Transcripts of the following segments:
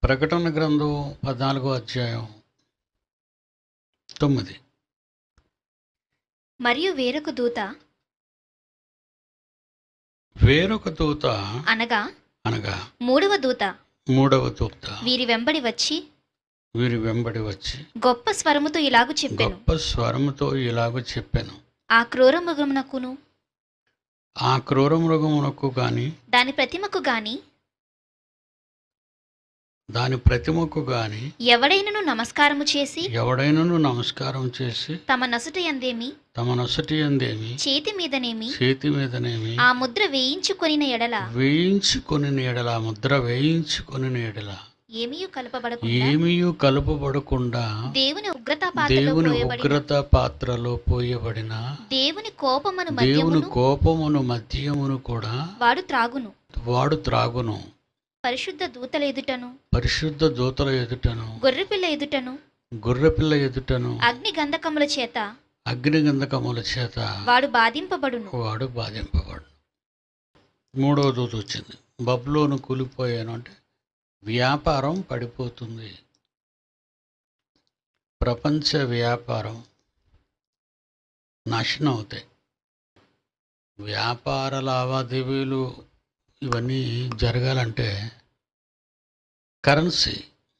ప్రకటన గ్రంథం పద్నాలుగో అధ్యాయం తొమ్మిది మరియు వేరొక దూత వేరొక దూత అనగా అనగా మూడవ దూత మూడవ దూత వీరి వెంబడి వచ్చి వీరి వెంబడి వచ్చి గొప్ప స్వరముతో ఇలాగు చెప్పాను గొప్ప స్వరముతో ఇలాగ చెప్పాను ఆ క్రూర మృగమునకును ఆ క్రూర మృగమునకు గాని దాని ప్రతిమకు గాని దాని ప్రతిమకు గాని ఎవడైనను నమస్కారము చేసి ఎవడైనను నమస్కారం చేసి తమ నసుట ఎందేమి తమ నొసటి అందేమి చేతి మీదనేమి చేతి మీదనేమి ఆ ముద్ర వేయించుకొనిన ఎడల వేయించుకొని ఎడల ముద్ర వేయించుకొని ఎడల ఏమీయు కలపబడకుండా ఏమీయూ కలుపబడకుండా దేవుని ఉగ్రతా పాత్రలో దేవుని పోయబడిన ఉగ్రత పాత్రలో పోయబడిన దేవుని కోపమును దేవుని మద్యమును కోపమును మద్యమును కూడా వాడు త్రాగును వాడు త్రాగును పరిశుద్ధ దూతల ఎదుటను పరిశుద్ధ దూతల ఎదుటను గొర్రెపిల్ల ఎదుటను గొర్రెపిల్ల ఎదుటను అగ్ని గంధకముల చేత అగ్నిగంధకముల చేత వాడు బాధింపబడును వాడు బాధింపబడు మూడవ దూత వచ్చింది బబులోను కూలిపోయాను అంటే వ్యాపారం పడిపోతుంది ప్రపంచ వ్యాపారం నాశనం అవుతాయి వ్యాపార లావాదేవీలు ఇవన్నీ జరగాలంటే కరెన్సీ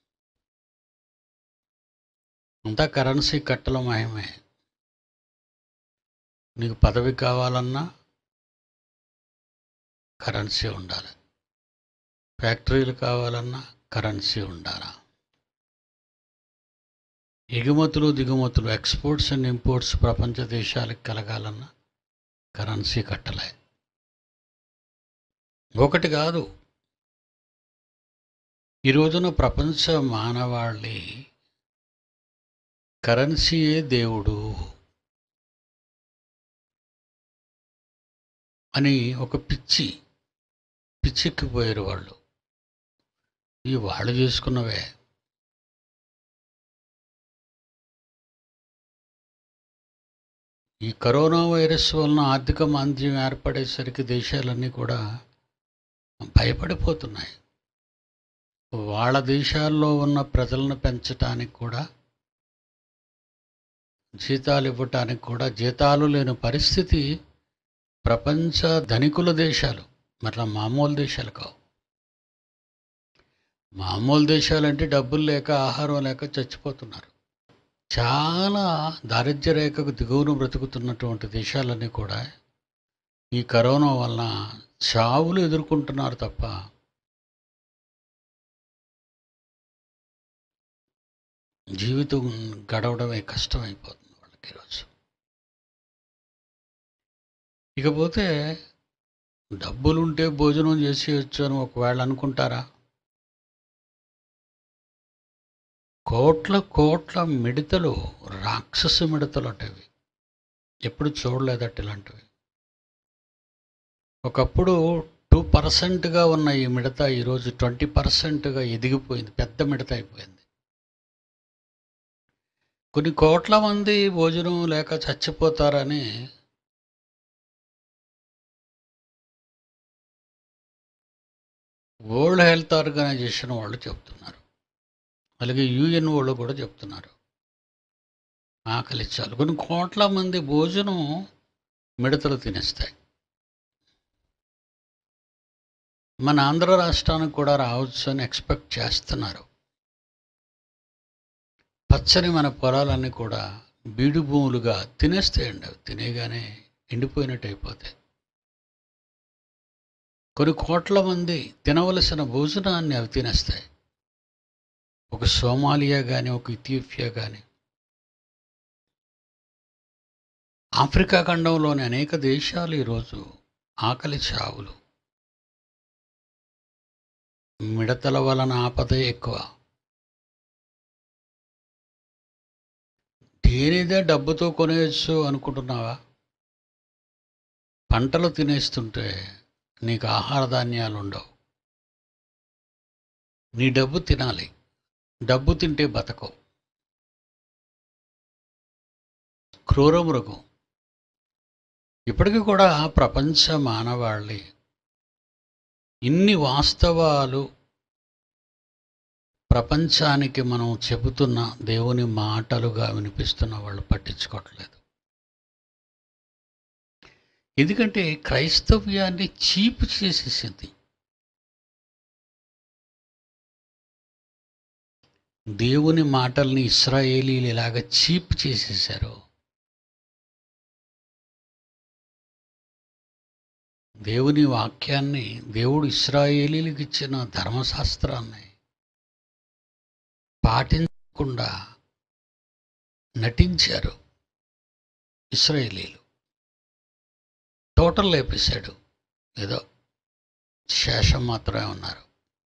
అంతా కరెన్సీ కట్టల మయమే నీకు పదవి కావాలన్నా కరెన్సీ ఉండాలి ఫ్యాక్టరీలు కావాలన్నా కరెన్సీ ఉండాలా ఎగుమతులు దిగుమతులు ఎక్స్పోర్ట్స్ అండ్ ఇంపోర్ట్స్ ప్రపంచ దేశాలకు కలగాలన్నా కరెన్సీ కట్టలే ఒకటి కాదు ఈ రోజున ప్రపంచ మానవాళి కరెన్సీయే దేవుడు అని ఒక పిచ్చి పిచ్చెక్కిపోయారు వాళ్ళు ఈ వాళ్ళు చేసుకున్నవే ఈ కరోనా వైరస్ వలన ఆర్థిక మాంద్యం ఏర్పడేసరికి దేశాలన్నీ కూడా భయపడిపోతున్నాయి వాళ్ళ దేశాల్లో ఉన్న ప్రజలను పెంచటానికి కూడా జీతాలు ఇవ్వటానికి కూడా జీతాలు లేని పరిస్థితి ప్రపంచ ధనికుల దేశాలు మరలా మామూలు దేశాలు కావు మామూలు దేశాలంటే డబ్బులు లేక ఆహారం లేక చచ్చిపోతున్నారు చాలా దారిద్ర్య రేఖకు దిగువను బ్రతుకుతున్నటువంటి దేశాలన్నీ కూడా ఈ కరోనా వలన చావులు ఎదుర్కొంటున్నారు తప్ప జీవితం గడవడమే కష్టమైపోతుంది వాళ్ళకి ఈరోజు ఇకపోతే డబ్బులుంటే భోజనం చేసేయచ్చు అని ఒకవేళ అనుకుంటారా కోట్ల కోట్ల మిడతలు రాక్షస మిడతలు అటవి ఎప్పుడు చూడలేదట ఇలాంటివి ఒకప్పుడు టూ పర్సెంట్గా ఉన్న ఈ మిడత ఈరోజు ట్వంటీ పర్సెంట్గా ఎదిగిపోయింది పెద్ద మిడత అయిపోయింది కొన్ని కోట్ల మంది భోజనం లేక చచ్చిపోతారని వరల్డ్ హెల్త్ ఆర్గనైజేషన్ వాళ్ళు చెప్తున్నారు అలాగే యుఎన్ వాళ్ళు కూడా చెప్తున్నారు ఆకలి చాలు కొన్ని కోట్ల మంది భోజనం మిడతలు తినేస్తాయి మన ఆంధ్ర రాష్ట్రానికి కూడా రావచ్చు అని ఎక్స్పెక్ట్ చేస్తున్నారు పచ్చని మన పొలాలన్నీ కూడా బీడు భూములుగా తినేస్తాయండి అవి తినేగానే ఎండిపోయినట్టు అయిపోతాయి కొన్ని కోట్ల మంది తినవలసిన భోజనాన్ని అవి తినేస్తాయి ఒక సోమాలియా కానీ ఒక ఇథియోపియా కానీ ఆఫ్రికా ఖండంలోని అనేక దేశాలు ఈరోజు ఆకలి చావులు మిడతల వలన ఆపద ఎక్కువ దేనిదే డబ్బుతో కొనేయచ్చు అనుకుంటున్నావా పంటలు తినేస్తుంటే నీకు ఆహార ధాన్యాలు ఉండవు నీ డబ్బు తినాలి డబ్బు తింటే బతకవు క్రూర మృగం ఇప్పటికీ కూడా ప్రపంచ మానవాళి ఇన్ని వాస్తవాలు ప్రపంచానికి మనం చెబుతున్న దేవుని మాటలుగా వినిపిస్తున్న వాళ్ళు పట్టించుకోవట్లేదు ఎందుకంటే క్రైస్తవ్యాన్ని చీపు చేసేసింది దేవుని మాటల్ని ఇస్రాయేలీలు ఇలాగ చీప్ చేసేసారు దేవుని వాక్యాన్ని దేవుడు ఇస్రాయేలీలకు ఇచ్చిన ధర్మశాస్త్రాన్ని పాటించకుండా నటించారు ఇస్రాయేలీలు టోటల్ లేపేశాడు ఏదో శేషం మాత్రమే ఉన్నారు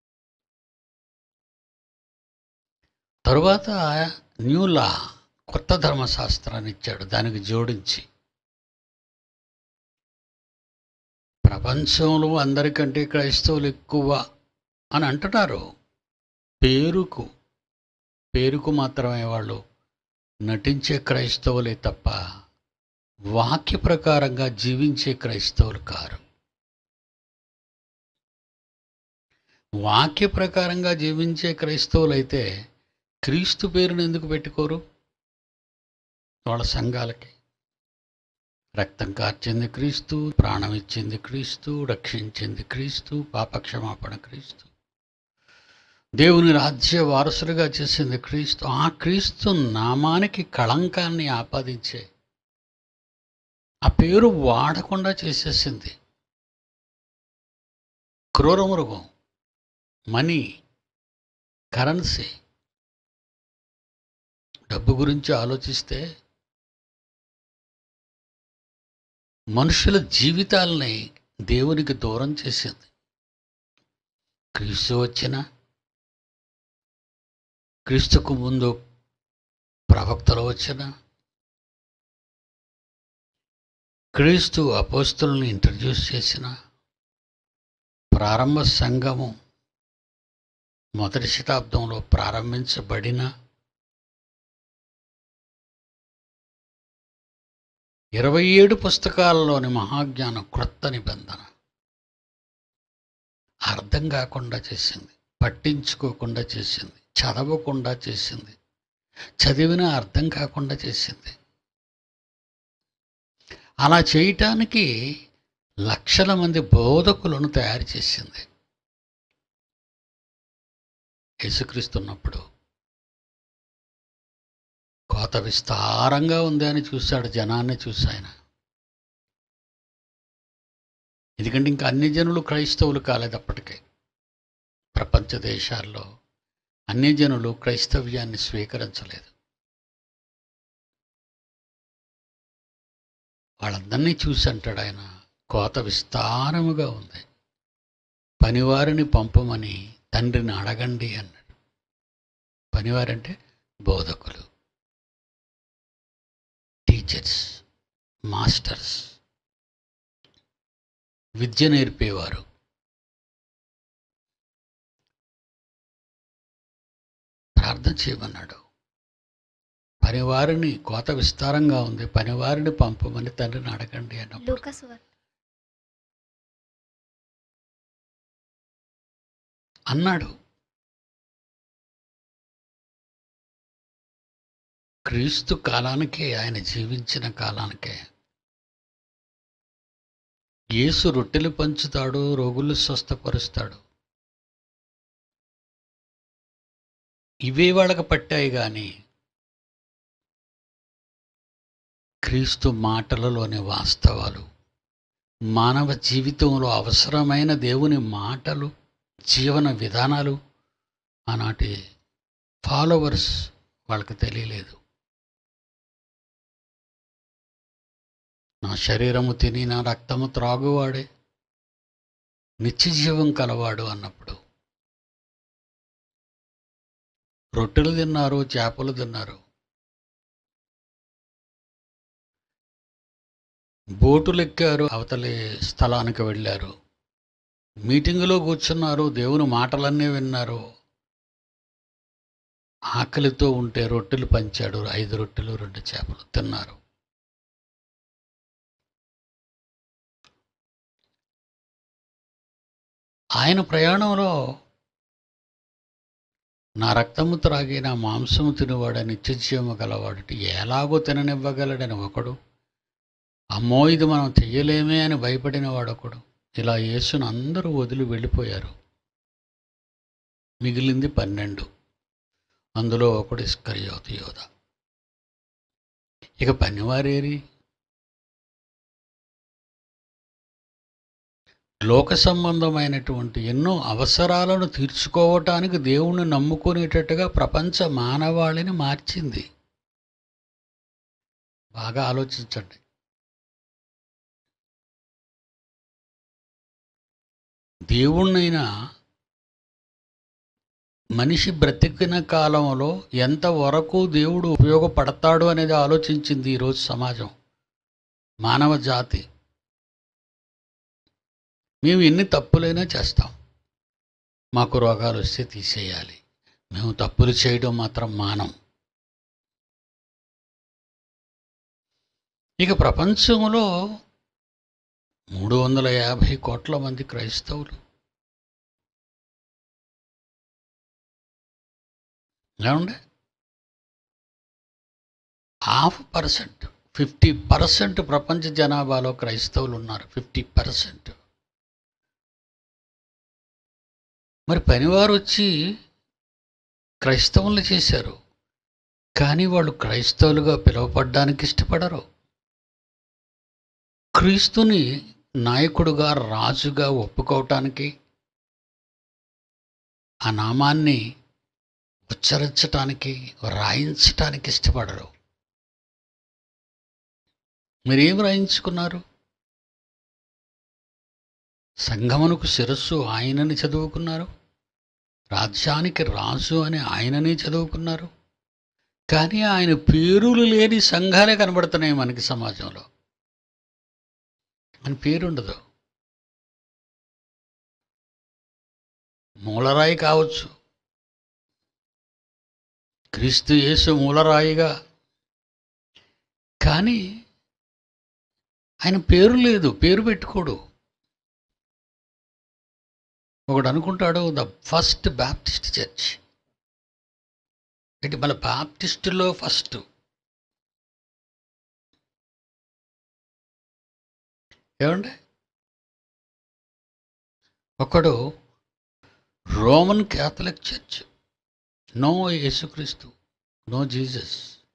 తరువాత న్యూ లా కొత్త ధర్మశాస్త్రాన్ని ఇచ్చాడు దానికి జోడించి ప్రపంచంలో అందరికంటే క్రైస్తవులు ఎక్కువ అని అంటున్నారు పేరుకు పేరుకు మాత్రమే వాళ్ళు నటించే క్రైస్తవులే తప్ప వాక్య ప్రకారంగా జీవించే క్రైస్తవులు కారు వాక్య ప్రకారంగా జీవించే క్రైస్తవులైతే క్రీస్తు పేరును ఎందుకు పెట్టుకోరు వాళ్ళ సంఘాలకి రక్తం కార్చింది క్రీస్తు ప్రాణం ఇచ్చింది క్రీస్తు రక్షించింది క్రీస్తు పాపక్షమాపణ క్రీస్తు దేవుని రాజ్య వారసులుగా చేసింది క్రీస్తు ఆ క్రీస్తు నామానికి కళంకాన్ని ఆపాదించే ఆ పేరు వాడకుండా చేసేసింది క్రూరమృగం మనీ కరెన్సీ డబ్బు గురించి ఆలోచిస్తే మనుషుల జీవితాలని దేవునికి దూరం చేసింది క్రీస్తు వచ్చిన క్రీస్తుకు ముందు ప్రవక్తలు వచ్చిన క్రీస్తు అపోస్తులను ఇంట్రడ్యూస్ చేసిన ప్రారంభ సంఘము మొదటి శతాబ్దంలో ప్రారంభించబడిన ఇరవై ఏడు పుస్తకాలలోని మహాజ్ఞానం క్రొత్త నిబంధన అర్థం కాకుండా చేసింది పట్టించుకోకుండా చేసింది చదవకుండా చేసింది చదివినా అర్థం కాకుండా చేసింది అలా చేయటానికి లక్షల మంది బోధకులను తయారు చేసింది యేసుక్రీస్తున్నప్పుడు కోత విస్తారంగా ఉంది అని చూశాడు జనాన్ని చూసి ఆయన ఎందుకంటే ఇంకా అన్ని జనులు క్రైస్తవులు కాలేదు అప్పటికే ప్రపంచ దేశాల్లో అన్ని జనులు క్రైస్తవ్యాన్ని స్వీకరించలేదు వాళ్ళందరినీ చూసి అంటాడు ఆయన కోత విస్తారముగా ఉంది పనివారిని పంపమని తండ్రిని అడగండి అన్నాడు పనివారంటే బోధకులు టీచర్స్ మాస్టర్స్ విద్య నేర్పేవారు ప్రార్థన చేయమన్నాడు పనివారిని కోత విస్తారంగా ఉంది పనివారిని పంపమని తండ్రిని అడగండి అన్నప్పుడు లూకాసు వార్త అన్నాడు క్రీస్తు కాలానికే ఆయన జీవించిన కాలానికే యేసు రొట్టెలు పంచుతాడు రోగులు స్వస్థపరుస్తాడు ఇవే వాళ్ళకి పట్టాయి కానీ క్రీస్తు మాటలలోని వాస్తవాలు మానవ జీవితంలో అవసరమైన దేవుని మాటలు జీవన విధానాలు ఆనాటి ఫాలోవర్స్ వాళ్ళకి తెలియలేదు నా శరీరము తిని నా రక్తము త్రాగువాడే నిత్య జీవం కలవాడు అన్నప్పుడు రొట్టెలు తిన్నారు చేపలు తిన్నారు బోటులు ఎక్కారు అవతలి స్థలానికి వెళ్ళారు మీటింగులో కూర్చున్నారు దేవుని మాటలన్నీ విన్నారు ఆకలితో ఉంటే రొట్టెలు పంచాడు ఐదు రొట్టెలు రెండు చేపలు తిన్నారు ఆయన ప్రయాణంలో నా రక్తము త్రాగి నా మాంసము తినువాడు నిత్యజీవము గలవాడు ఎలాగో తిననివ్వగలడని ఒకడు అమ్మో ఇది మనం చెయ్యలేమే అని భయపడిన వాడొకడు ఇలా యేసును అందరూ వదిలి వెళ్ళిపోయారు మిగిలింది పన్నెండు అందులో ఒకడు ఇస్కరియోతు యోధ ఇక పనివారేరి లోక సంబంధమైనటువంటి ఎన్నో అవసరాలను తీర్చుకోవటానికి దేవుణ్ణి నమ్ముకునేటట్టుగా ప్రపంచ మానవాళిని మార్చింది బాగా ఆలోచించండి దేవుణ్ణైనా మనిషి బ్రతికిన కాలంలో ఎంతవరకు దేవుడు ఉపయోగపడతాడు అనేది ఆలోచించింది ఈరోజు సమాజం మానవ జాతి మేము ఎన్ని తప్పులైనా చేస్తాం మాకు రోగాలు వస్తే తీసేయాలి మేము తప్పులు చేయడం మాత్రం మానం ఇక ప్రపంచంలో మూడు వందల యాభై కోట్ల మంది క్రైస్తవులు ఏమండి హాఫ్ పర్సెంట్ ఫిఫ్టీ పర్సెంట్ ప్రపంచ జనాభాలో క్రైస్తవులు ఉన్నారు ఫిఫ్టీ పర్సెంట్ మరి పనివారు వచ్చి క్రైస్తవులు చేశారు కానీ వాళ్ళు క్రైస్తవులుగా పిలువపడడానికి ఇష్టపడరు క్రీస్తుని నాయకుడుగా రాజుగా ఒప్పుకోవటానికి ఆ నామాన్ని ఉచ్చరించటానికి రాయించటానికి ఇష్టపడరు మీరేం రాయించుకున్నారు సంగమనుకు శిరస్సు ఆయనని చదువుకున్నారు రాజ్యానికి రాజు అని ఆయనని చదువుకున్నారు కానీ ఆయన పేరులు లేని సంఘాలే కనబడుతున్నాయి మనకి సమాజంలో అని పేరుండదు మూలరాయి కావచ్చు క్రీస్తు యేసు మూలరాయిగా కానీ ఆయన పేరు లేదు పేరు పెట్టుకోడు ఒకడు అనుకుంటాడు ద ఫస్ట్ బ్యాప్టిస్ట్ చర్చ్ ఇటు మన బాప్టిస్టులో ఫస్ట్ ఏమండి ఒకడు రోమన్ క్యాథలిక్ చర్చ్ నో యేసుక్రీస్తు నో జీసస్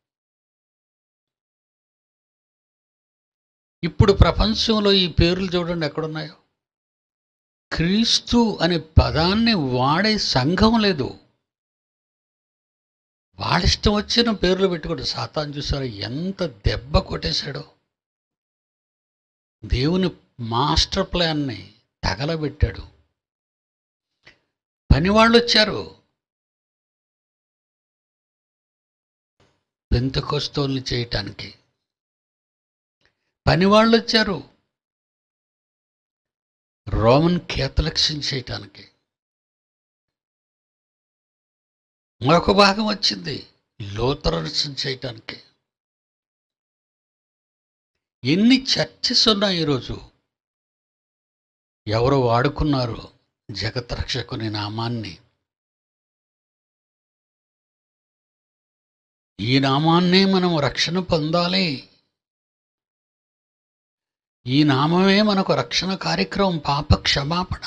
ఇప్పుడు ప్రపంచంలో ఈ పేర్లు చూడండి ఎక్కడున్నాయో క్రీస్తు అనే పదాన్ని వాడే సంఘం లేదు వాళ్ళిష్టం వచ్చిన పేర్లు పెట్టుకోడు సాతాన్ చూసారు ఎంత దెబ్బ కొట్టేశాడో దేవుని మాస్టర్ ప్లాన్ని తగలబెట్టాడు పనివాళ్ళు వచ్చారు పెంతకొస్తోల్ని చేయటానికి పనివాళ్ళు వచ్చారు రోమన్ కేథలిక్స్ని చేయటానికి మరొక భాగం వచ్చింది లోతరన్స్ చేయటానికి ఎన్ని చర్చెస్ ఉన్నాయి ఈరోజు ఎవరు వాడుకున్నారు జగత్ రక్షకుని నామాన్ని ఈ నామాన్నే మనం రక్షణ పొందాలి ఈ నామమే మనకు రక్షణ కార్యక్రమం పాప క్షమాపణ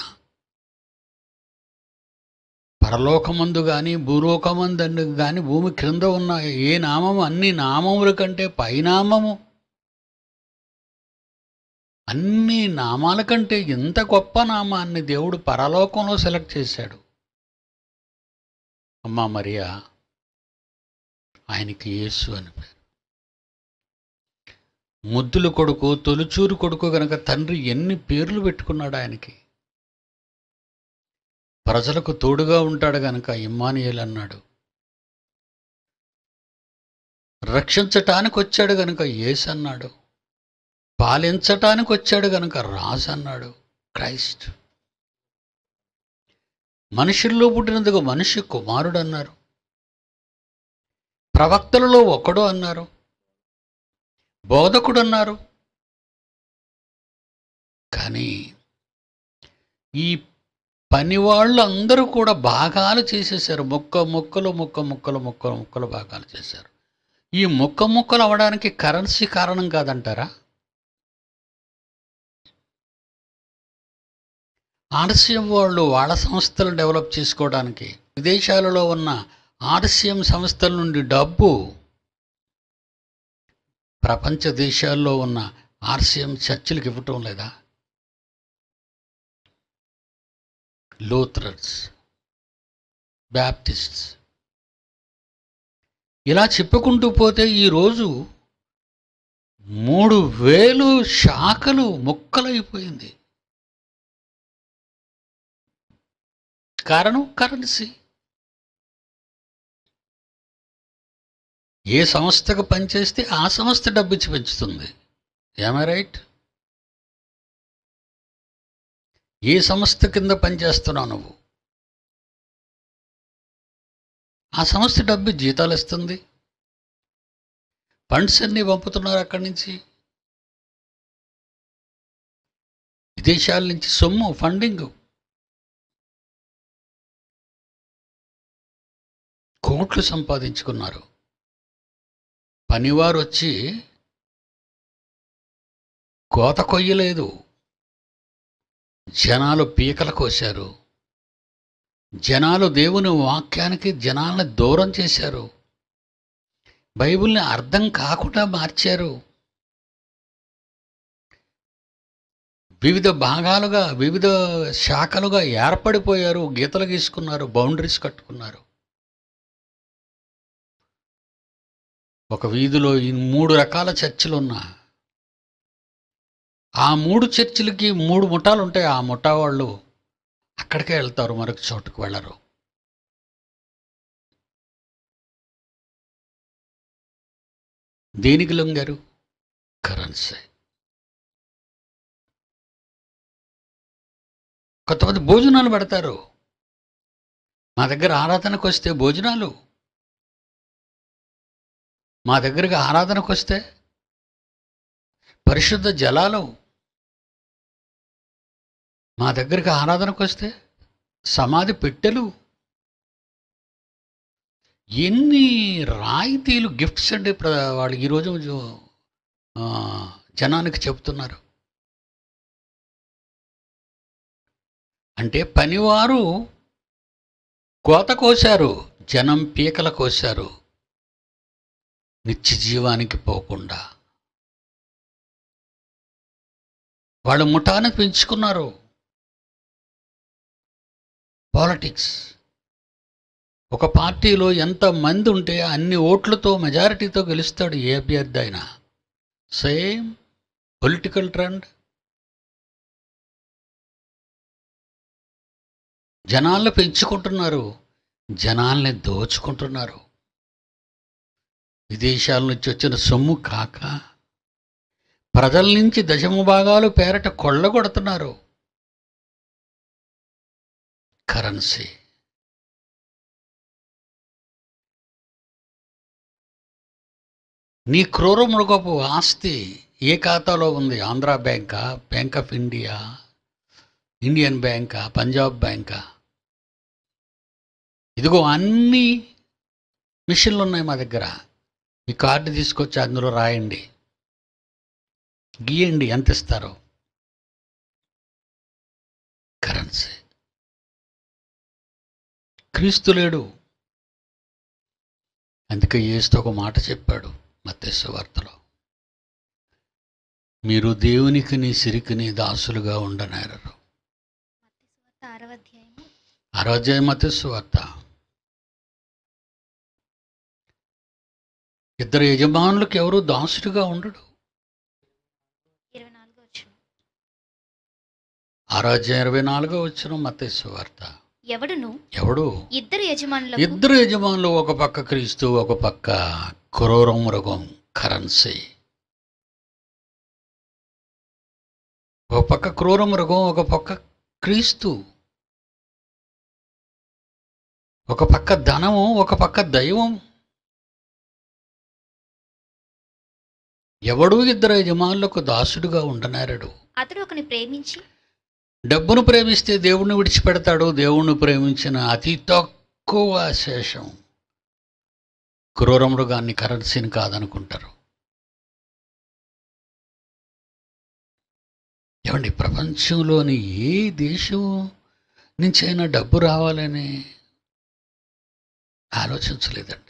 పరలోకమందు కానీ భూలోకమందు కానీ భూమి క్రింద ఉన్న ఏ నామము అన్ని నామముల కంటే పైనామము అన్ని నామాల కంటే ఇంత గొప్ప నామాన్ని దేవుడు పరలోకంలో సెలెక్ట్ చేశాడు అమ్మా మరియా ఆయనకి యేసు అని పేరు ముద్దుల కొడుకు తొలిచూరు కొడుకు గనక తండ్రి ఎన్ని పేర్లు పెట్టుకున్నాడు ఆయనకి ప్రజలకు తోడుగా ఉంటాడు గనక ఇమ్మానియల్ అన్నాడు రక్షించటానికి వచ్చాడు గనుక యేసు అన్నాడు పాలించటానికి వచ్చాడు గనుక రాజు అన్నాడు క్రైస్ట్ మనుషుల్లో పుట్టినందుకు మనిషి కుమారుడు అన్నారు ప్రవక్తలలో ఒకడు అన్నారు బోధకుడు అన్నారు కానీ ఈ పని వాళ్ళు అందరూ కూడా భాగాలు చేసేసారు ముక్క ముక్కలు ముక్క ముక్కలు ముక్కలు ముక్కలు భాగాలు చేశారు ఈ ముక్క ముక్కలు అవ్వడానికి కరెన్సీ కారణం కాదంటారా ఆర్సిఎం వాళ్ళు వాళ్ళ సంస్థలు డెవలప్ చేసుకోవడానికి విదేశాలలో ఉన్న ఆర్సిఎం సంస్థల నుండి డబ్బు ప్రపంచ దేశాల్లో ఉన్న ఆర్సిఎం చర్చిలకు ఇవ్వటం లేదా లూథరన్స్ బ్యాప్టిస్ట్స్ ఇలా చెప్పుకుంటూ పోతే ఈరోజు మూడు వేలు శాఖలు ముక్కలైపోయింది కారణం కరెన్సీ ఏ సంస్థకు పనిచేస్తే ఆ సంస్థ డబ్బిచ్చి పెంచుతుంది ఏమై రైట్ ఏ సంస్థ కింద పనిచేస్తున్నావు నువ్వు ఆ సంస్థ డబ్బు జీతాలు ఇస్తుంది ఫండ్స్ అన్నీ పంపుతున్నారు అక్కడి నుంచి విదేశాల నుంచి సొమ్ము ఫండింగ్ కోట్లు సంపాదించుకున్నారు పనివారు వచ్చి కోత కొయ్యలేదు జనాలు పీకలు కోశారు జనాలు దేవుని వాక్యానికి జనాలను దూరం చేశారు బైబిల్ని అర్థం కాకుండా మార్చారు వివిధ భాగాలుగా వివిధ శాఖలుగా ఏర్పడిపోయారు గీతలు గీసుకున్నారు బౌండరీస్ కట్టుకున్నారు ఒక వీధిలో ఈ మూడు రకాల చర్చిలు ఉన్నా ఆ మూడు చర్చిలకి మూడు ముఠాలు ఉంటాయి ఆ ముఠా వాళ్ళు అక్కడికే వెళ్తారు మరొక చోటుకు వెళ్ళరు దేనికి లొంగారు కరెన్సీ కొంతమంది భోజనాలు పెడతారు మా దగ్గర ఆరాధనకు వస్తే భోజనాలు మా దగ్గరికి ఆరాధనకు వస్తే పరిశుద్ధ జలాలు మా దగ్గరికి ఆరాధనకు వస్తే సమాధి పెట్టెలు ఎన్ని రాయితీలు గిఫ్ట్స్ అండి ప్ర వాళ్ళు ఈరోజు జో- ఆ, జనానికి చెప్తున్నారు అంటే పనివారు కోత కోశారు జనం పీకల కోశారు నిత్య జీవానికి పోకుండా వాళ్ళు ముఠాన్ని పెంచుకున్నారు పాలిటిక్స్ ఒక పార్టీలో ఎంత మంది ఉంటే అన్ని ఓట్లతో మెజారిటీతో గెలుస్తాడు ఏ అభ్యర్థి అయినా సేమ్ పొలిటికల్ ట్రెండ్ జనాలను పెంచుకుంటున్నారు జనాల్ని దోచుకుంటున్నారు విదేశాల నుంచి వచ్చిన సొమ్ము కాక ప్రజల నుంచి దశమ భాగాలు పేరట కొల్లగొడుతున్నారు కరెన్సీ నీ క్రూర మృగపు ఆస్తి ఏ ఖాతాలో ఉంది ఆంధ్రా బ్యాంకా బ్యాంక్ ఆఫ్ ఇండియా ఇండియన్ బ్యాంకా పంజాబ్ బ్యాంకా ఇదిగో అన్ని మిషన్లు ఉన్నాయి మా దగ్గర మీ కార్డు తీసుకొచ్చి అందులో రాయండి గీయండి ఎంత ఇస్తారో కరెన్సీ క్రీస్తు లేడు అందుకే ఏస్తూ ఒక మాట చెప్పాడు మత్స్య వార్తలో మీరు దేవునికి నీ సిరికిని దాసులుగా ఉండనేరరు ఆరవ అధ్యాయము ఆరోగ్య మత్స్య వార్త ఇద్దరు యజమానులకు ఎవరు దాసుడిగా ఉండడు ఇరవై నాలుగు వచ్చిన ఆరోగ్య ఇరవై నాలుగో వచ్చిన మత్స్య వార్త ఎవడును ఎవడు ఇద్దరు యజమానులకు ఇద్దరు యజమానులు ఒక పక్క క్రీస్తు ఒక పక్క క్రూర మృగం కరెన్సీ ఒక పక్క క్రూర మృగం ఒక పక్క క్రీస్తు ఒక పక్క ధనము ఒక పక్క దైవం ఎవడు ఇద్దరు యజమానులకు దాసుడుగా ఉండనేరడు అతడు ఒకని ప్రేమించి డబ్బును ప్రేమిస్తే దేవుణ్ణి విడిచిపెడతాడు దేవుణ్ణి ప్రేమించిన అతి తక్కువ శేషం క్రూర మృగాన్ని కరెన్సీని కాదనుకుంటారు ఏమండి ప్రపంచంలోని ఏ దేశం నుంచైనా డబ్బు రావాలని ఆలోచించలేదండి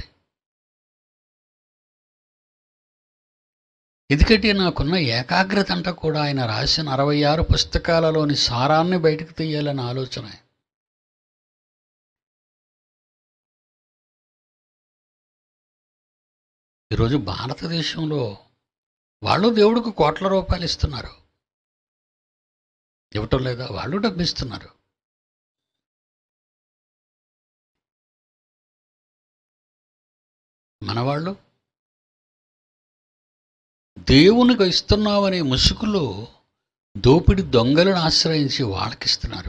ఎందుకంటే నాకున్న ఏకాగ్రత అంతా కూడా ఆయన రాసిన అరవై ఆరు పుస్తకాలలోని సారాన్ని బయటకు తీయాలని ఆలోచన ఈరోజు భారతదేశంలో వాళ్ళు దేవుడికి కోట్ల రూపాయలు ఇస్తున్నారు ఇవ్వటం లేదా వాళ్ళు డబ్బు ఇస్తున్నారు మనవాళ్ళు దేవునికి ఇస్తున్నామనే ముసుగులో దోపిడి దొంగలను ఆశ్రయించి వాళ్ళకిస్తున్నారు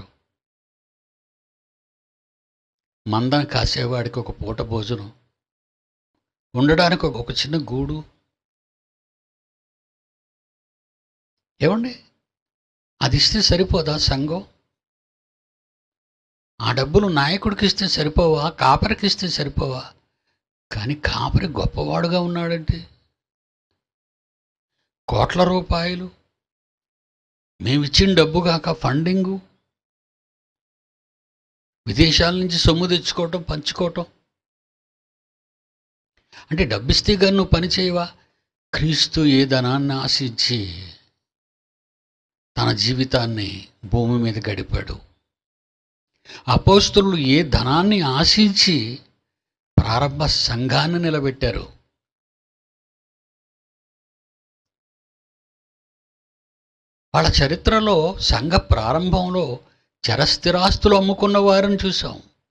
మందన కాసేవాడికి ఒక పూట భోజనం ఉండడానికి ఒక ఒక చిన్న గూడు ఏమండి అది ఇస్తే సరిపోదా సంఘం ఆ డబ్బులు నాయకుడికి ఇస్తే సరిపోవా కాపరికి ఇస్తే సరిపోవా కానీ కాపరి గొప్పవాడుగా ఉన్నాడంటే కోట్ల రూపాయలు మేమిచ్చిన డబ్బు కాక ఫండింగు విదేశాల నుంచి సొమ్ము తెచ్చుకోవటం పంచుకోవటం అంటే డబ్బిస్తే కానీ నువ్వు పని చేయవా క్రీస్తు ఏ ధనాన్ని ఆశించి తన జీవితాన్ని భూమి మీద గడిపాడు అపోస్తులు ఏ ధనాన్ని ఆశించి ప్రారంభ సంఘాన్ని నిలబెట్టారు వాళ్ళ చరిత్రలో సంఘ ప్రారంభంలో చరస్థిరాస్తులు అమ్ముకున్న వారిని చూసాం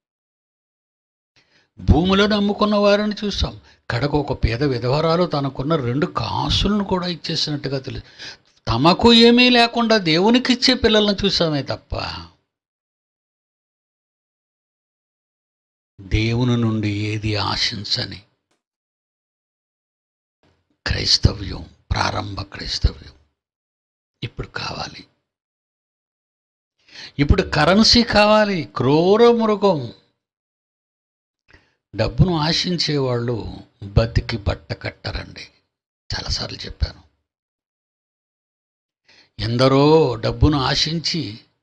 భూములను అమ్ముకున్న వారిని చూసాం కడకు ఒక పేద విధవరాలు తనకున్న రెండు కాసులను కూడా ఇచ్చేసినట్టుగా తెలుసు తమకు ఏమీ లేకుండా దేవునికి ఇచ్చే పిల్లలను చూసామే తప్ప దేవుని నుండి ఏది ఆశించని క్రైస్తవ్యం ప్రారంభ క్రైస్తవ్యం ఇప్పుడు కావాలి ఇప్పుడు కరెన్సీ కావాలి క్రూర మృగం డబ్బును ఆశించే వాళ్ళు బతికి బట్ట కట్టరండి చాలాసార్లు చెప్పాను ఎందరో డబ్బును ఆశించి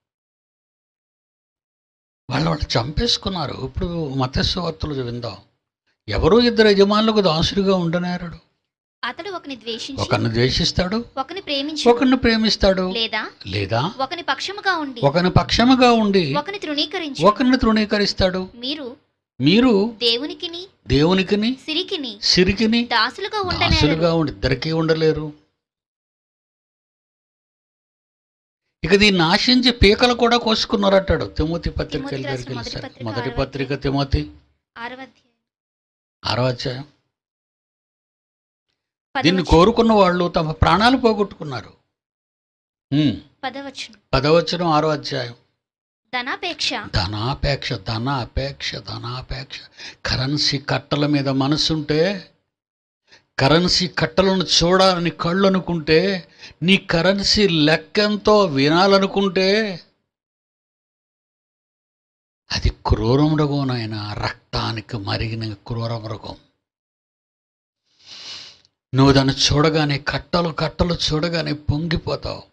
వాళ్ళు వాళ్ళు చంపేసుకున్నారు ఇప్పుడు మత్స్యవార్తలు విందాం ఎవరో ఇద్దరు యజమానులకు దాసుడిగా ఉండనేరడు అతడు ఒకని ద్వేషించి ఒకరిని ద్వేషిస్తాడు ఒకని ప్రేమించి ఒకరిని ప్రేమిస్తాడు లేదా లేదా ఒకని పక్షముగా ఉండి ఒకని పక్షముగా ఉండి ఒకని తృణీకరించి ఒకరిని తృణీకరిస్తాడు మీరు మీరు దేవునికిని దేవునికిని సిరికిని సిరికిని దాసులుగా దాసులుగా ఉండనేరడు ఉండి ఇద్దరికీ ఉండలేరు ఇక దీన్ని ఆశించి పీకలు కూడా కోసుకున్నారంటాడు తిమోతి పత్రిక తిమోతికి రాసిన దగ్గరికి మొదటి వెళ్ళారు. పత్రిక, మొదటి ఆరవ పత్రిక తిమోతి ఆరవ అధ్యాయం ఆరో అధ్యాయం పదవచనం- దీన్ని కోరుకున్న వాళ్ళు తమ ప్రాణాలు పోగొట్టుకున్నారు ఉమ్, పదవచనం పదవచనం ఆరో అధ్యాయం ధనాపేక్ష ధనాపేక్ష ధన అపేక్ష ధనాపేక్ష కరెన్సీ కట్టల మీద మనసుంటే కరెన్సీ కట్టలను చూడాలని కళ్ళు అనుకుంటే నీ కరెన్సీ లెక్కెంతో వినాలనుకుంటే అది క్రూర మృగం నాయన రక్తానికి మరిగిన క్రూర మృగం నువ్వు దాన్ని చూడగానే కట్టలు కట్టలు చూడగానే పొంగిపోతావు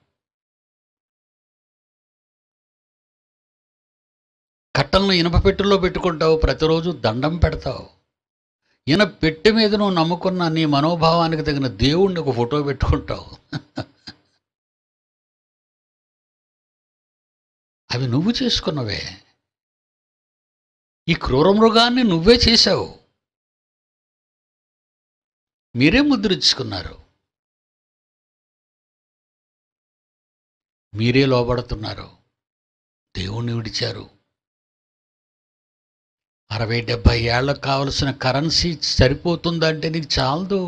కట్టలను ఇనప పెట్టెలో పెట్టుకుంటావు ప్రతిరోజు దండం పెడతావు ఈయన పెట్టె మీద నువ్వు నమ్ముకున్న నీ మనోభావానికి తగిన దేవుణ్ణి ఒక ఫోటో పెట్టుకుంటావు అవి నువ్వు చేసుకున్నవే ఈ క్రూర మృగాన్ని నువ్వే చేశావు మీరే ముద్రించుకున్నారు మీరే లోబడుతున్నారు దేవుణ్ణి విడిచారు అరవై డెబ్భై ఏళ్ళకు కావలసిన కరెన్సీ సరిపోతుందంటే నీకు చాలదు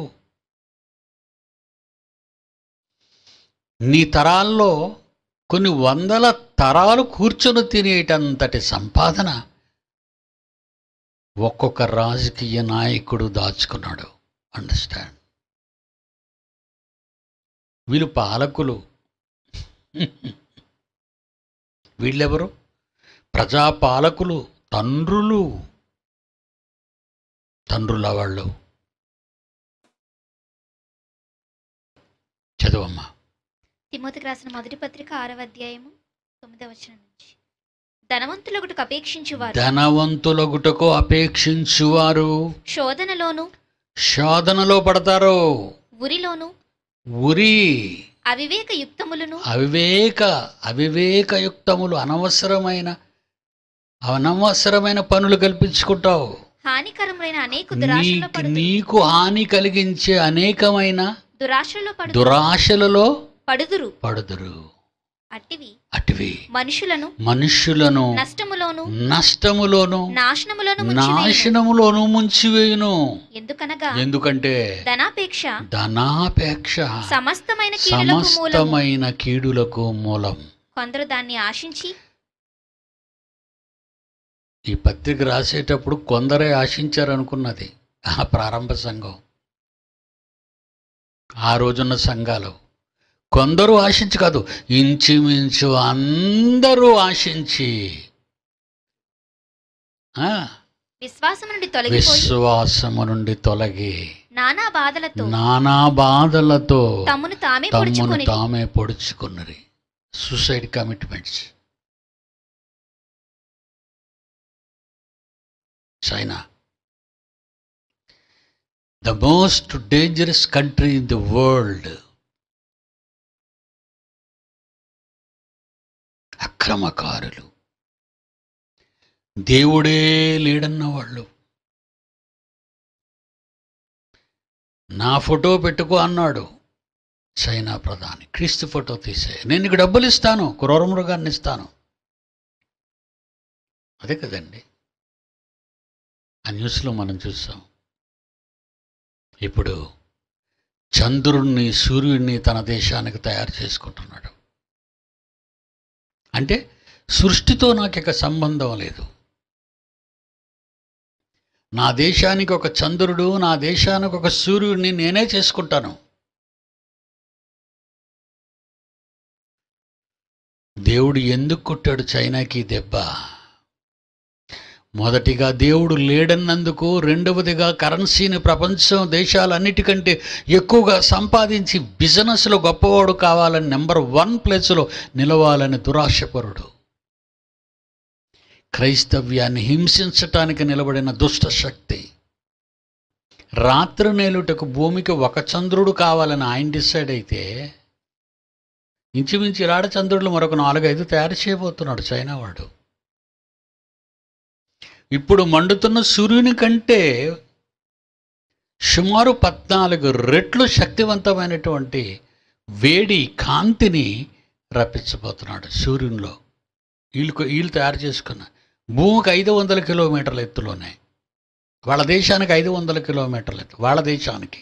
నీ తరాల్లో కొన్ని వందల తరాలు కూర్చొని తినేటంతటి సంపాదన ఒక్కొక్క రాజకీయ నాయకుడు దాచుకున్నాడు అండర్స్టాండ్ వీళ్ళు పాలకులు వీళ్ళెవరు ప్రజాపాలకులు తండ్రులు తండ్రుల వాళ్ళు చదవమ్మా తిమోతికి రాసిన మొదటి పత్రిక ఆరవ అధ్యాయము తొమ్మిదవ వచనం నుంచి ధనవంతులకుటకు అపేక్షించువారు ధనవంతులగుటకు అపేక్షించువారు శోధనలోను శోధనలో పడతారు ఉరిలోను ఉరి అవివేక యుక్తములను అవివేక అవివేకయుక్తములు అనవసరమైన అనవసరమైన పనులు కల్పించుకుంటావు హానికరములైన అనేక నీ దురాశలో పడు నీకు హాని కలిగించే అనేకమైన దురాశలో పడు దురాశలలో పడుదురు పడుదురు అట్టివి అటువి మనుషులను మనుష్యులను నష్టములోను నష్టములోను నాశనములోను ముంచివేయును. నాశనములోను ముంచివేయును ఎందుకనగా ఎందుకంటే ధనాపేక్ష ధనాపేక్ష సమస్తమైన కీడులకు మూలము సమస్తమైన కీడులకు మూలం కొందరు దాన్ని ఆశించి ఈ పత్రిక రాసేటప్పుడు కొందరే ఆశించారనుకున్నది ఆ ప్రారంభ సంఘం ఆ రోజున్న సంఘాలు కొందరు ఆశించి కాదు ఇంచుమించు అందరూ ఆశించి ఆ, విశ్వాసం నుండి తొలగిపోయి విశ్వాసము నుండి తొలగి నానా బాధలతో నానా బాధలతో తమ్మును తామే తమ్మును పొడుచుకొని తామే పొడుచుకున్నది suicide commitments China the most dangerous country in the world అక్రమకారులు దేవుడే లేడన్న వాళ్ళు నా ఫోటో పెట్టుకో అన్నాడు చైనా ప్రధాని క్రీస్తు ఫోటో తీసే నేను నీకు డబ్బులు ఇస్తాను క్రూర మృగాన్ని ఇస్తాను అదే కదండి ఆ న్యూస్లో మనం చూసాం ఇప్పుడు చంద్రుణ్ణి సూర్యుడిని తన దేశానికి తయారు చేసుకుంటున్నాడు అంటే సృష్టితో నాకు ఇక సంబంధం లేదు నా దేశానికి ఒక చంద్రుడు నా దేశానికి ఒక సూర్యుడిని నేనే చేసుకుంటాను దేవుడు ఎందుకు కొట్టాడు చైనాకి ఈ దెబ్బ మొదటిగా దేవుడు లేడన్నందుకు రెండవదిగా కరెన్సీని ప్రపంచం దేశాలన్నిటికంటే ఎక్కువగా సంపాదించి బిజినెస్లో గొప్పవాడు కావాలని నెంబర్ వన్ ప్లేస్లో నిలవాలని దురాశపరుడు క్రైస్తవ్యాన్ని హింసించటానికి నిలబడిన దుష్ట శక్తి రాత్రి నేలుటకు భూమికి ఒక చంద్రుడు కావాలని ఆయన డిసైడ్ అయితే ఇంచుమించు ఇలాడ చంద్రుడు మరొక నాలుగైదు తయారు చేయబోతున్నాడు చైనా వాడు ఇప్పుడు మండుతున్న సూర్యుని కంటే సుమారు పద్నాలుగు రెట్లు శక్తివంతమైనటువంటి వేడి కాంతిని రప్పించబోతున్నాడు సూర్యునిలో వీళ్ళు వీళ్ళు తయారు చేసుకున్న భూమికి ఐదు వందల కిలోమీటర్ల ఎత్తులోనే వాళ్ళ దేశానికి ఐదు వందల కిలోమీటర్ల ఎత్తు వాళ్ళ దేశానికి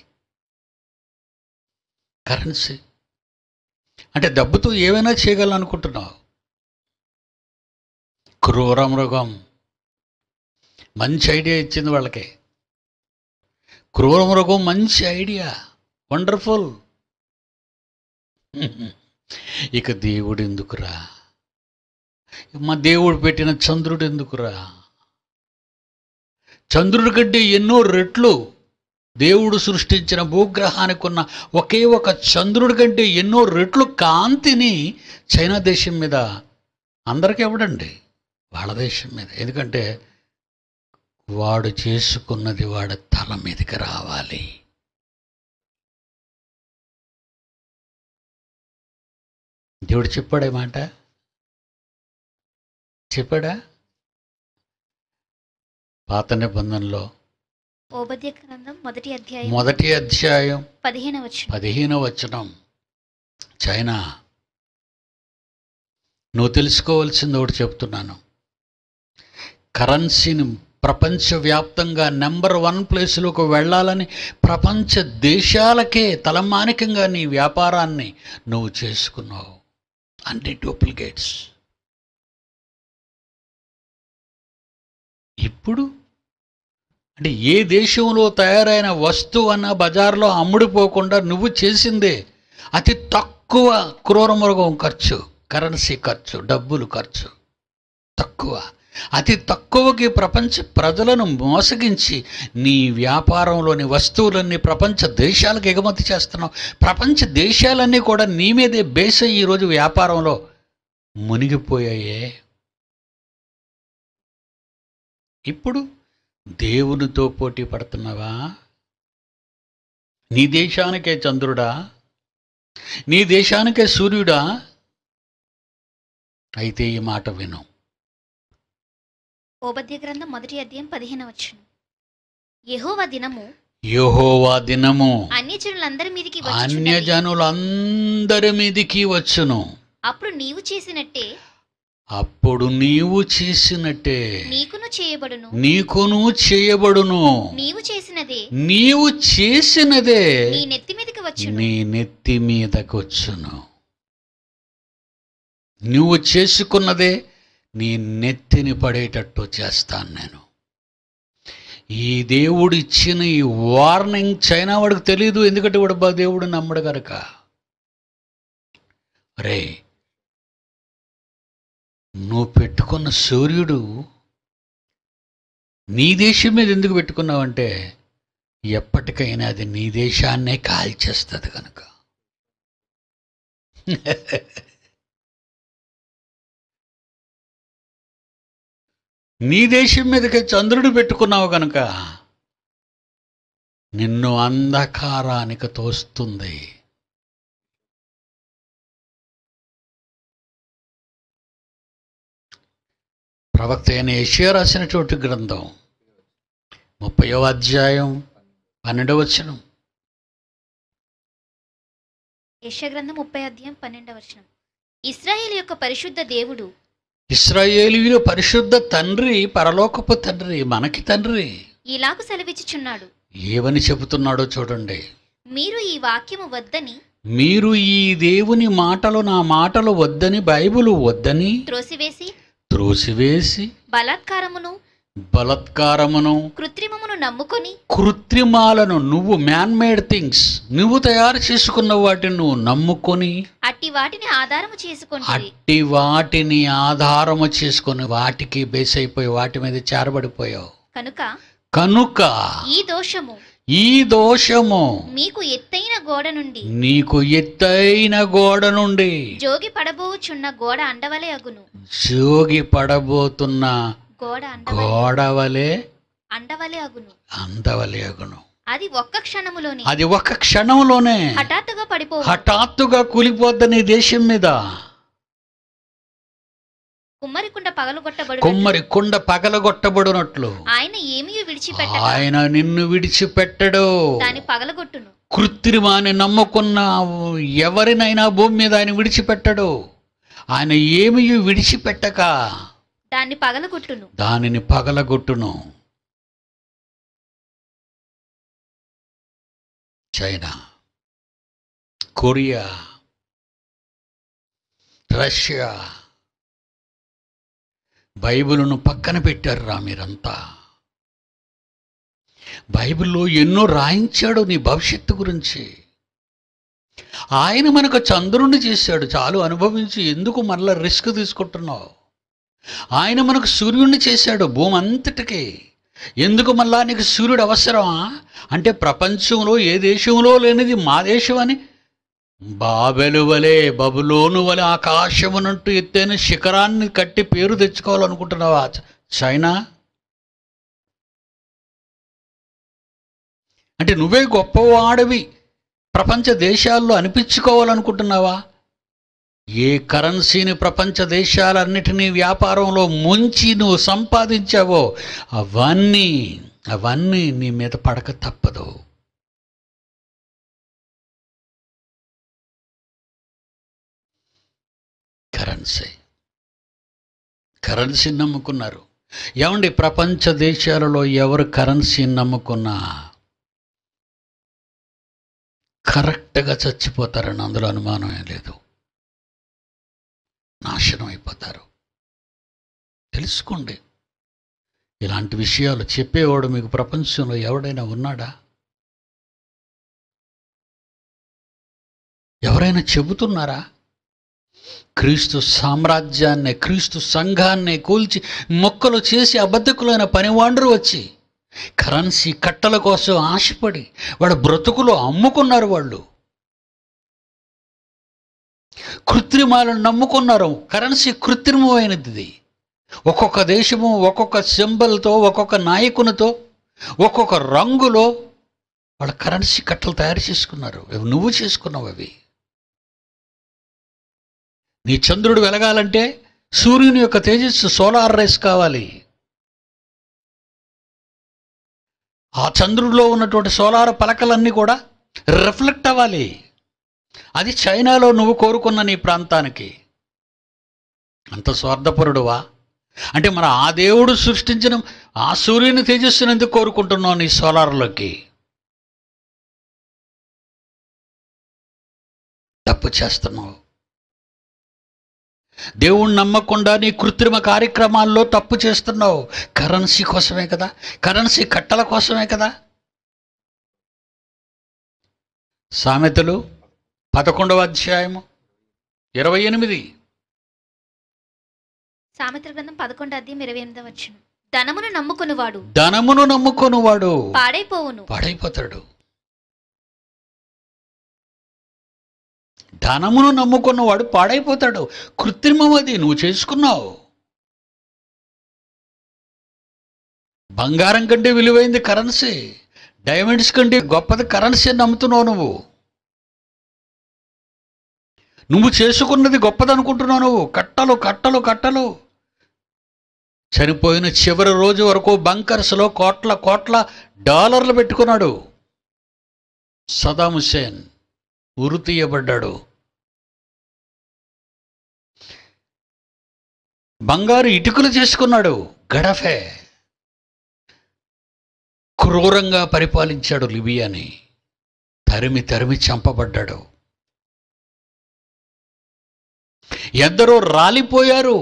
కరెన్సీ అంటే డబ్బుతో ఏమైనా చేయగలనుకుంటున్నావు క్రూర మృగం మంచి ఐడియా ఇచ్చింది వాళ్ళకి క్రూర మృగం మంచి ఐడియా వండర్ఫుల్ ఇక దేవుడు ఎందుకురా మా దేవుడు పెట్టిన చంద్రుడు ఎందుకురా చంద్రుడి కంటే ఎన్నో రెట్లు దేవుడు సృష్టించిన భూగ్రహానికి ఉన్న ఒకే ఒక చంద్రుడి కంటే ఎన్నో రెట్లు కాంతిని చైనా దేశం మీద అందరికీ ఇవ్వడండి వాళ్ళ దేశం మీద ఎందుకంటే వాడు చేసుకున్నది వాడి తల మీదకి రావాలి దేవుడు చెప్పాడే మాట చెప్పాడా పాత నిబంధనలో ఓబద్య గ్రంథం మొదటి అధ్యాయం మొదటి అధ్యాయం పదిహేను వచ్చిన పదిహేను వచనం చైనా నువ్వు తెలుసుకోవాల్సింది ఒకటి చెప్తున్నాను కరెన్సీని ప్రపంచవ్యాప్తంగా నెంబర్ వన్ ప్లేస్లోకి వెళ్ళాలని ప్రపంచ దేశాలకే తలమానికంగా నీ వ్యాపారాన్ని నువ్వు చేసుకున్నావు అన్ని డూప్లికేట్స్ ఇప్పుడు అంటే ఏ దేశంలో తయారైన వస్తువు అన్న బజార్లో అమ్ముడుపోకుండా నువ్వు చేసిందే అతి తక్కువ క్రూర మృగం ఖర్చు కరెన్సీ ఖర్చు డబ్బులు ఖర్చు తక్కువ అతి తక్కువకి ప్రపంచ ప్రజలను మోసగించి నీ వ్యాపారంలోని వస్తువులన్నీ ప్రపంచ దేశాలకు ఎగుమతి చేస్తున్నావు ప్రపంచ దేశాలన్నీ కూడా నీ మీదే బేస్ అయ్యి ఈరోజు వ్యాపారంలో మునిగిపోయాయే ఇప్పుడు దేవునితో పోటీ పడుతున్నావా నీ దేశానికే చంద్రుడా నీ దేశానికే సూర్యుడా అయితే ఈ మాట విను ఓబద్య గ్రంథం మొదటి అధ్యాయం పదిహేను వచ్చును యెహోవా దినము యెహోవా దినము అన్యజనులందరి మీదికి వచ్చుచున్నది. అన్యజనులందరి మీదికి వచ్చును అప్పుడు నీవు చేసినట్టే అప్పుడు నీవు చేసినట్టే నీకును చేయబడును నీకును చేయబడును నీవు చేసినదే నీవు చేసినదే నీ నెత్తి మీదకి వచ్చును నీ నెత్తి మీదకు వచ్చును నువ్వు చేసుకున్నదే నీ నెత్తిని పడేటట్టు చేస్తాను నేను ఈ దేవుడు ఇచ్చిన ఈ వార్నింగ్ చైనా వాడికి తెలియదు ఎందుకంటే వాడు బా దేవుడు నమ్మడు గనక రే నువ్వు పెట్టుకున్న సూర్యుడు నీ దేశం మీద ఎందుకు పెట్టుకున్నావంటే ఎప్పటికైనా అది నీ దేశాన్నే కాల్చేస్తుంది కనుక నీ దేశం మీదకి చంద్రుడు పెట్టుకున్నావు కనుక నిన్ను అంధకారానికి తోస్తుంది ప్రవక్త అయిన యెషయా రాసినటువంటి గ్రంథం ముప్పయో అధ్యాయం పన్నెండవ వచనం యెషయా గ్రంథం ముప్పై అధ్యాయం పన్నెండవ వచనం ఇస్రాయేల్ యొక్క పరిశుద్ధ దేవుడు ఇస్రాయేలీయుల పరిశుద్ధ తండ్రి పరలోకపు తండ్రి మనకి తండ్రి ఇలాగు సెలవిచ్చుచున్నాడు ఏమని చెబుతున్నాడో చూడండి మీరు ఈ వాక్యము వద్దని మీరు ఈ దేవుని మాటలు నా మాటలు వద్దని బైబిల్ వద్దని త్రోసివేసి త్రోసివేసి బలాత్కారమును బలత్కారమును కృత్రిమమును నమ్ముకొని కృత్రిమాలను నువ్వు మ్యాన్ మేడ్ థింగ్స్ నువ్వు తయారు చేసుకున్న వాటిని నువ్వు నమ్ముకొని అట్టి వాటిని ఆధారము చేసుకొని అట్టి వాటిని ఆధారము చేసుకొని వాటికి బేస్ అయిపోయి వాటి మీద చేరబడిపోయావు కనుక కనుక ఈ దోషము ఈ దోషము మీకు ఎత్తైన గోడ నుండి నీకు ఎత్తైన గోడ నుండి జోగి పడబోచున్న గోడ అండవలే అగును జోగి పడబోతున్న గోడ అండవలే గోడవలే అండవలే అగును అందవలే అగును అది ఒక్క క్షణములోనే అది ఒక క్షణంలోనే హఠాత్తుగా పడిపో హఠాత్తుగా కూలిపోద్దని దేశం మీద కుమ్మరికుండ పగలగొట్టబడు కుమ్మరి కుండ పగలగొట్టబడినట్లు ఆయన ఏమీ విడిచిపెట్టక ఆయన నిన్ను విడిచిపెట్టడు దాని పగలగొట్టును కృత్రిమాన్ని నమ్ముకున్న ఎవరినైనా భూమి మీద ఆయన విడిచిపెట్టడు ఆయన ఏమీ విడిచిపెట్టక దాన్ని పగలగొట్టును దానిని పగలగొట్టును చైనా కొరియా రష్యా బైబిలును పక్కన పెట్టారురా మీరంతా బైబిల్లో ఎన్నో రాయించాడు నీ భవిష్యత్తు గురించి ఆయన మనకు చంద్రుణ్ణి చేశాడు చాలు అనుభవించి ఎందుకు మరలా రిస్క్ తీసుకుంటున్నావు ఆయన మనకు సూర్యుడిని చేశాడు భూమి అంతటికి ఎందుకు మళ్ళా నీకు సూర్యుడు అవసరమా అంటే ప్రపంచంలో ఏ దేశంలో లేనిది మా దేశం అని బాబెలు వలె బబులోను వలె ఆకాశమునంటూ ఎత్తైన శిఖరాన్ని కట్టి పేరు తెచ్చుకోవాలనుకుంటున్నావా చ- చైనా అంటే నువ్వే గొప్పవాడివి ప్రపంచ దేశాల్లో అనిపించుకోవాలనుకుంటున్నావా ఏ కరెన్సీని ప్రపంచ దేశాలన్నిటినీ వ్యాపారంలో ముంచి నువ్వు సంపాదించావో అవన్నీ అవన్నీ నీ మీద పడక తప్పదు కరెన్సీ కరెన్సీ నమ్ముకున్నారు ఏమండి ప్రపంచ దేశాలలో ఎవరు కరెన్సీ నమ్ముకున్నా కరెక్ట్గా చచ్చిపోతారని అందులో అనుమానమే లేదు నాశనం అయిపోతారు తెలుసుకోండి ఇలాంటి విషయాలు చెప్పేవాడు మీకు ప్రపంచంలో ఎవడైనా ఉన్నాడా ఎవరైనా చెబుతున్నారా క్రీస్తు సామ్రాజ్యాన్ని క్రీస్తు సంఘాన్ని కూల్చి మొక్కలు చేసి అబద్ధకులైన పనివాండ్రు వచ్చి కరెన్సీ కట్టల కోసం ఆశపడి వాళ్ళ బ్రతుకులు అమ్ముకున్నారు వాళ్ళు కృత్రిమాలను నమ్ముకున్నారు కరెన్సీ కృత్రిమమైనది ఇది. ఒక్కొక్క దేశము ఒక్కొక్క సింబల్తో ఒక్కొక్క నాయకునితో ఒక్కొక్క రంగులో వాళ్ళ కరెన్సీ కట్టలు తయారు చేసుకున్నారు అవి నువ్వు చేసుకున్నావు అవి నీ చంద్రుడు వెలగాలంటే సూర్యుని యొక్క తేజస్సు సోలార్ రైస్ కావాలి ఆ చంద్రుడిలో ఉన్నటువంటి సోలార్ పలకలన్నీ కూడా రిఫ్లెక్ట్ అవ్వాలి అది చైనాలో నువ్వు కోరుకున్న నీ ప్రాంతానికి అంత స్వార్థపరుడువా అంటే మరి ఆ దేవుడు సృష్టించిన ఆ సూర్యుని తేజస్సును ఎందుకు కోరుకుంటున్నావు నీ సోలార్లోకి తప్పు చేస్తున్నావు దేవుణ్ణి నమ్మకుండా నీ కృత్రిమ కార్యక్రమాల్లో తప్పు చేస్తున్నావు కరెన్సీ కోసమే కదా కరెన్సీ కట్టల కోసమే కదా సామెతలు పదకొండవ అధ్యాయము ఇరవై ఎనిమిది సామెతల గ్రంథం పదకొండు అధ్యాయం ఇరవై ఎనిమిది వచ్చును ధనమును నమ్ముకునివాడు ధనమును నమ్ముకొనువాడు పాడైపోవును పాడైపోతాడు ధనమును నమ్ముకున్నవాడు పాడైపోతాడు కృత్రిమం అది నువ్వు చేసుకున్నావు బంగారం కంటే విలువైంది కరెన్సీ డైమండ్స్ కంటే గొప్పది కరెన్సీ అని నమ్ముతున్నావు నువ్వు నువ్వు చేసుకున్నది గొప్పది అనుకుంటున్నావు నువ్వు కట్టలు కట్టలు కట్టలు చనిపోయిన చివరి రోజు వరకు బంకర్స్లో కోట్ల కోట్ల డాలర్లు పెట్టుకున్నాడు సదాం హుసేన్ ఉరి తీయబడ్డాడు బంగారు ఇటుకలు చేసుకున్నాడు గడఫే క్రూరంగా పరిపాలించాడు లిబియాని తరిమి తరిమి చంపబడ్డాడు ఎందరో రాలిపోయారు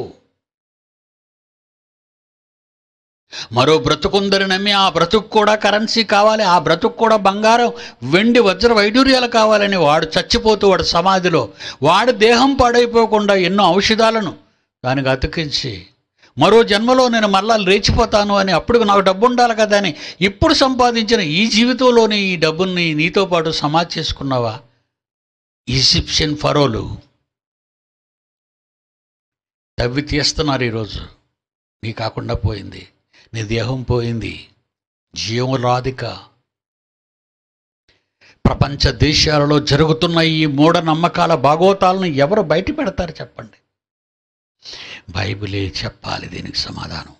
మరో బ్రతుకుందని నమ్మి ఆ బ్రతుకు కూడా కరెన్సీ కావాలి ఆ బ్రతుకు కూడా బంగారం వెండి వజ్ర వైడూర్యాలు కావాలని వాడు చచ్చిపోతూ వాడు సమాధిలో వాడి దేహం పాడైపోకుండా ఎన్నో ఔషధాలను దానికి అతికించి మరో జన్మలో నేను మళ్ళా లేచిపోతాను అని అప్పుడు నాకు డబ్బు ఉండాలి కదా అని ఇప్పుడు సంపాదించిన ఈ జీవితంలోని ఈ డబ్బుని నీతో పాటు సమాధి చేసుకున్నావా ఈజిప్షియన్ ఫరోలు తవ్వి తీస్తున్నారు ఈరోజు నీ కాకుండా పోయింది నీ దేహం పోయింది జీవం రాదిక ప్రపంచ దేశాలలో జరుగుతున్న ఈ మూఢనమ్మకాల భాగోతాలను ఎవరు బయట పెడతారు చెప్పండి బైబిలే చెప్పాలి దీనికి సమాధానం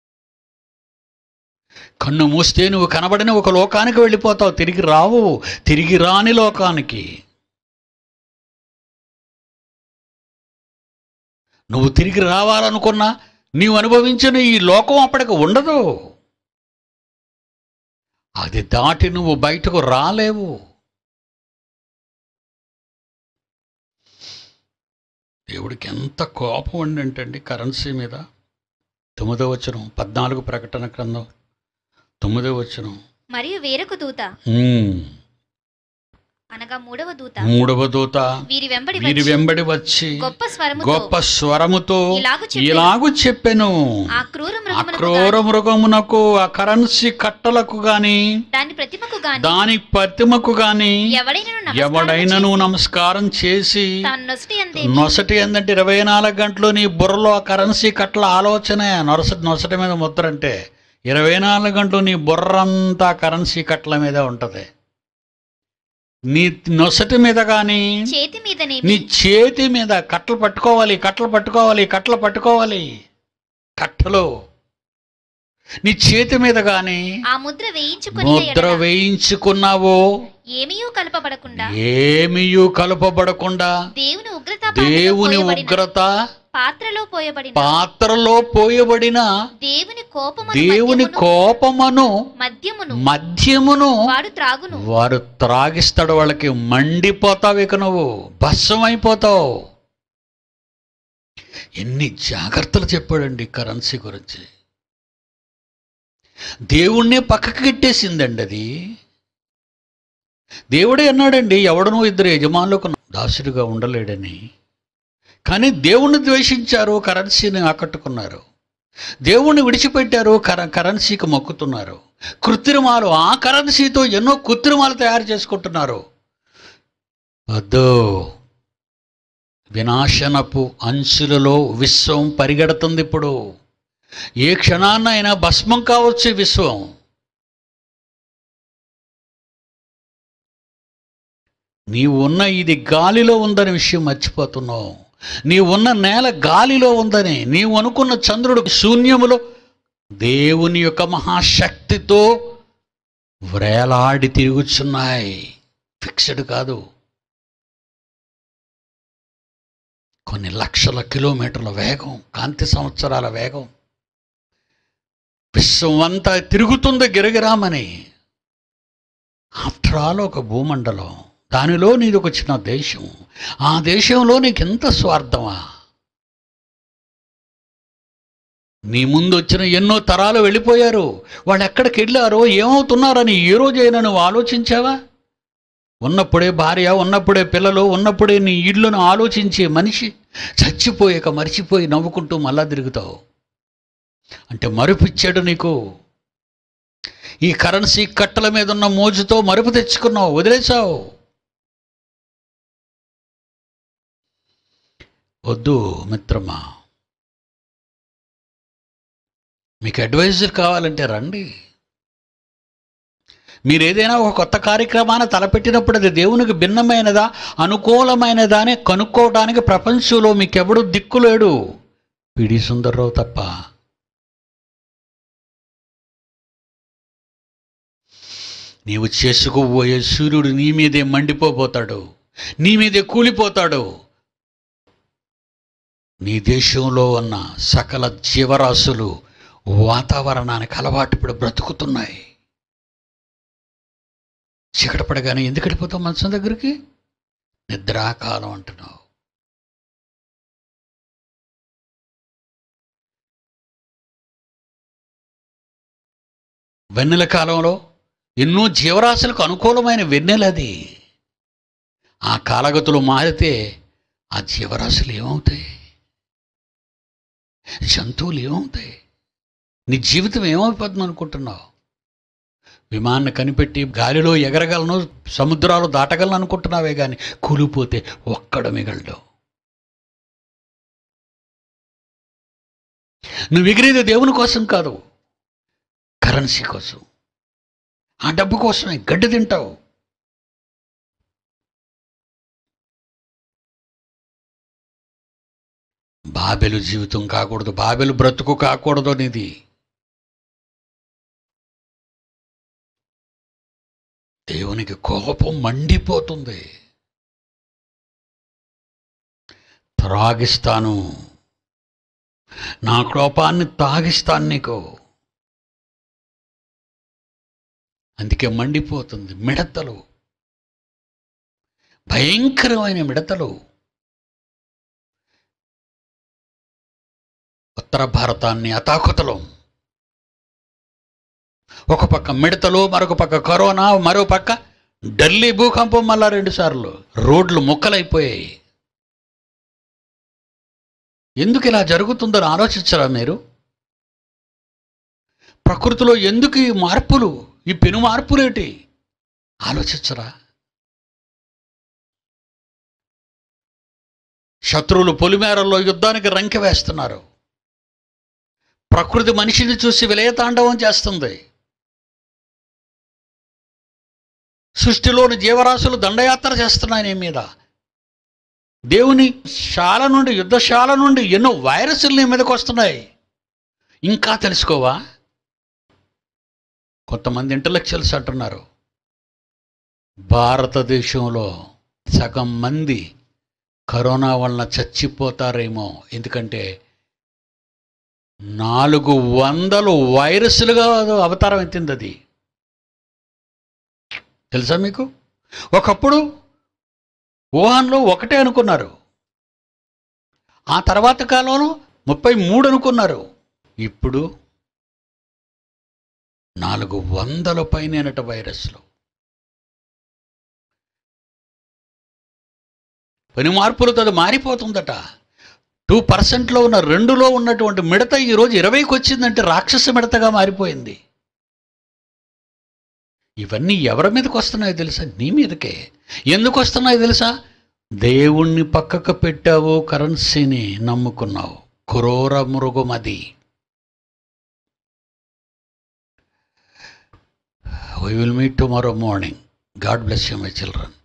కన్ను మూస్తే నువ్వు కనబడిన ఒక లోకానికి వెళ్ళిపోతావు తిరిగి రావు తిరిగి రాని లోకానికి నువ్వు తిరిగి రావాలనుకున్నా నీవు అనుభవించిన ఈ లోకం అప్పటికి ఉండదు అది దాటి నువ్వు బయటకు రాలేవు దేవుడికి ఎంత కోపం ఉండంటండి కరెన్సీ మీద తొమ్మిదో వచనం పద్నాలుగు ప్రకటన క్రందం తొమ్మిదో వచనం మరియు వేరొక దూత ఉమ్, అనగా మూడవ దూత మూడవ దూత వీరి వెంబడి వీరి వచ్చి వెంబడి వచ్చి గొప్ప స్వరముతో గొప్ప స్వరముతో ఇలాగు చెప్పెను. ఇలాగు చెప్పెను ఆ క్రూర ఆ మృగమునకు క్రూర గాని, మృగమునకు ఆ కరెన్సీ కట్టలకు గాని దాని ప్రతిమకు గాని దాని ప్రతిమకు గాని ఎవడైనను ఎవడైనను నమస్కారము నమస్కారం చేసి చేసి తన నొసటి అందే నొసటి ఏందంటే ఇరవై నాలుగు గంటలు నీ బుర్రలో ఆ కరెన్సీ కట్టల ఆలోచనే నొసటి నొసటి మీద ముద్ర అంటే ఇరవై నాలుగు గంటలు నీ బుర్రంతా కరెన్సీ కట్టల మీద ఉంటుంది నీ నొసటి మీద కానీ చేతి నీ మీదనేమి చేతి మీద కట్టలు పట్టుకోవాలి కట్టలు పట్టుకోవాలి కట్టలు పట్టుకోవాలి కట్టలు నీ చేతి మీద కానీ ఆ ముద్ర వేయించుకుని ముద్ర వేయించుకున్నావో ఏమీయూ కలపబడకుండా ఏమీయూ కలుపబడకుండా దేవుని ఉగ్రత దేవుని ఉగ్రత పాత్రలో పోయబడిన పాత్రలో పోయబడిన దేవుని కోపమును దేవుని మద్యమును- కోపమును మద్యమును మద్యమును వాడు త్రాగును వారు త్రాగిస్తాడు వాళ్ళకి మండిపోతావు ఇక నువ్వు భస్సం అయిపోతావు ఎన్ని జాగ్రత్తలు చెప్పాడండి కరెన్సీ గురించి దేవుణ్ణే పక్కకి గిట్టేసిందండి అది దేవుడే అన్నాడండి ఎవడనో ఇద్దరు యజమానులకు దాసుడిగా ఉండలేడని కానీ దేవుణ్ణి ద్వేషించారు కరెన్సీని ఆకట్టుకున్నారు దేవుణ్ణి విడిచిపెట్టారు కర కరెన్సీకి మొక్కుతున్నారు కృత్రిమాలు ఆ కరెన్సీతో ఎన్నో కృత్రిమాలు తయారు చేసుకుంటున్నారు వద్దు వినాశనపు అంచులలో విశ్వం పరిగెడుతుంది ఇప్పుడు ఏ క్షణాన్నైనా భస్మం కావచ్చు ఈ విశ్వం నీవు ఉన్న ఇది గాలిలో ఉందని విషయం మర్చిపోతున్నావు నీవు ఉన్న నేల గాలిలో ఉందని నీవు అనుకున్న చంద్రుడు శూన్యములో దేవుని యొక్క మహాశక్తితో వ్రేలాడి తిరుగుచున్నాయి ఫిక్స్డ్ కాదు కొన్ని లక్షల కిలోమీటర్ల వేగం కాంతి సంవత్సరాల వేగం విశ్వం అంతా తిరుగుతుంది గిరగిరామని ఆఫ్టర్ ఆల్ ఒక భూమండలం దానిలో నీది ఒక చిన్న దేశం ఆ దేశంలో నీకు ఎంత స్వార్థమా నీ ముందు వచ్చిన ఎన్నో తరాలు వెళ్ళిపోయారు వాళ్ళు ఎక్కడికి వెళ్ళారో ఏమవుతున్నారని ఏ రోజైనా నువ్వు ఆలోచించావా ఉన్నప్పుడే భార్య ఉన్నప్పుడే పిల్లలు ఉన్నప్పుడే నీ ఇళ్ళను ఆలోచించే మనిషి చచ్చిపోయాక మర్చిపోయి నవ్వుకుంటూ మళ్ళా తిరుగుతావు అంటే మరుపిచ్చాడు నీకు ఈ కరెన్సీ కట్టల మీద ఉన్న మోజుతో మరుపు తెచ్చుకున్నావు వదిలేసావు వద్దు మిత్రమా మీకు అడ్వైజర్ కావాలంటే రండి మీరు ఏదైనా ఒక కొత్త కార్యక్రమాన్ని తలపెట్టినప్పుడు అది దేవునికి భిన్నమైనదా అనుకూలమైనదా అని కనుక్కోవడానికి ప్రపంచంలో మీకెవడు దిక్కులేడు పిడి సుందర్రావు తప్ప నీవు చేసుకుపోయే సూర్యుడు నీ మీదే మండిపోబోతాడు నీ మీదే కూలిపోతాడు నీ దేశంలో ఉన్న సకల జీవరాశులు వాతావరణానికి అలవాటు ఇప్పుడు బ్రతుకుతున్నాయి చీకటి పడగానే ఎందుకు వెళ్ళిపోతావు మంచం దగ్గరికి నిద్రాకాలం అంటున్నావు వెన్నెల కాలంలో ఎన్నో జీవరాశులకు అనుకూలమైన వెన్నెలది ఆ కాలగతులు మారితే ఆ జీవరాశులు ఏమవుతాయి జంతువులు ఏమవుతాయి నీ జీవితం ఏమైపోతుంది అనుకుంటున్నావు విమాన్ని కనిపెట్టి గాలిలో ఎగరగలను సముద్రాలు దాటగలను అనుకుంటున్నావే కానీ కూలిపోతే ఒక్కడ మిగలడు నువ్వు ఎగిరేది దేవుని కోసం కాదు కరెన్సీ కోసం ఆ డబ్బు కోసమే గడ్డి తింటావు బాబెలు జీవితం కాకూడదు బాబెలు బ్రతుకు కాకూడదు అనేది దేవునికి కోపం మండిపోతుంది త్రాగిస్తాను నా కోపాన్ని తాగిస్తాను నీకు అందుకే మండిపోతుంది మిడతలు భయంకరమైన మిడతలు ఉత్తర భారతాన్ని అతాకుతలం ఒక పక్క మిడతలు మరొక పక్క కరోనా మరో పక్క ఢిల్లీ భూకంపం మళ్ళా రెండు సార్లు రోడ్లు ముక్కలైపోయాయి ఎందుకు ఇలా జరుగుతుందని ఆలోచించరా మీరు ప్రకృతిలో ఎందుకు ఈ మార్పులు ఈ పెను మార్పులేటి ఆలోచించరా శత్రువులు పొలిమేరల్లో యుద్ధానికి రంకె వేస్తున్నారు ప్రకృతి మనిషిని చూసి విలయతాండవం చేస్తుంది సృష్టిలోని జీవరాశులు దండయాత్ర చేస్తున్నాయి నీ మీద దేవుని శాల నుండి యుద్ధశాల నుండి ఎన్నో వైరస్లు నీ మీదకి వస్తున్నాయి ఇంకా తెలుసుకోవా కొంతమంది ఇంటలెక్చువల్స్ అంటున్నారు భారతదేశంలో సగం మంది కరోనా వలన చచ్చిపోతారేమో ఎందుకంటే నాలుగు వందలు వైరస్లుగా అవతారం ఎత్తింది అది తెలుసా మీకు ఒకప్పుడు వుహాన్లో ఒకటే అనుకున్నారు ఆ తర్వాత కాలంలో ముప్పై మూడు అనుకున్నారు ఇప్పుడు నాలుగు వందల పైనట వైరస్లు పని మార్పులతో అది మారిపోతుందట టూ పర్సెంట్లో ఉన్న రెండులో ఉన్నటువంటి మిడత ఈరోజు ఇరవైకి వచ్చిందంటే రాక్షస మిడతగా మారిపోయింది ఇవన్నీ ఎవరి మీదకి వస్తున్నాయో తెలుసా నీ మీదకే ఎందుకు వస్తున్నాయో తెలుసా దేవుణ్ణి పక్కకు పెట్టావు కరెన్సీని నమ్ముకున్నావు క్రూర మృగమది We will meet tomorrow morning. God bless you, my children.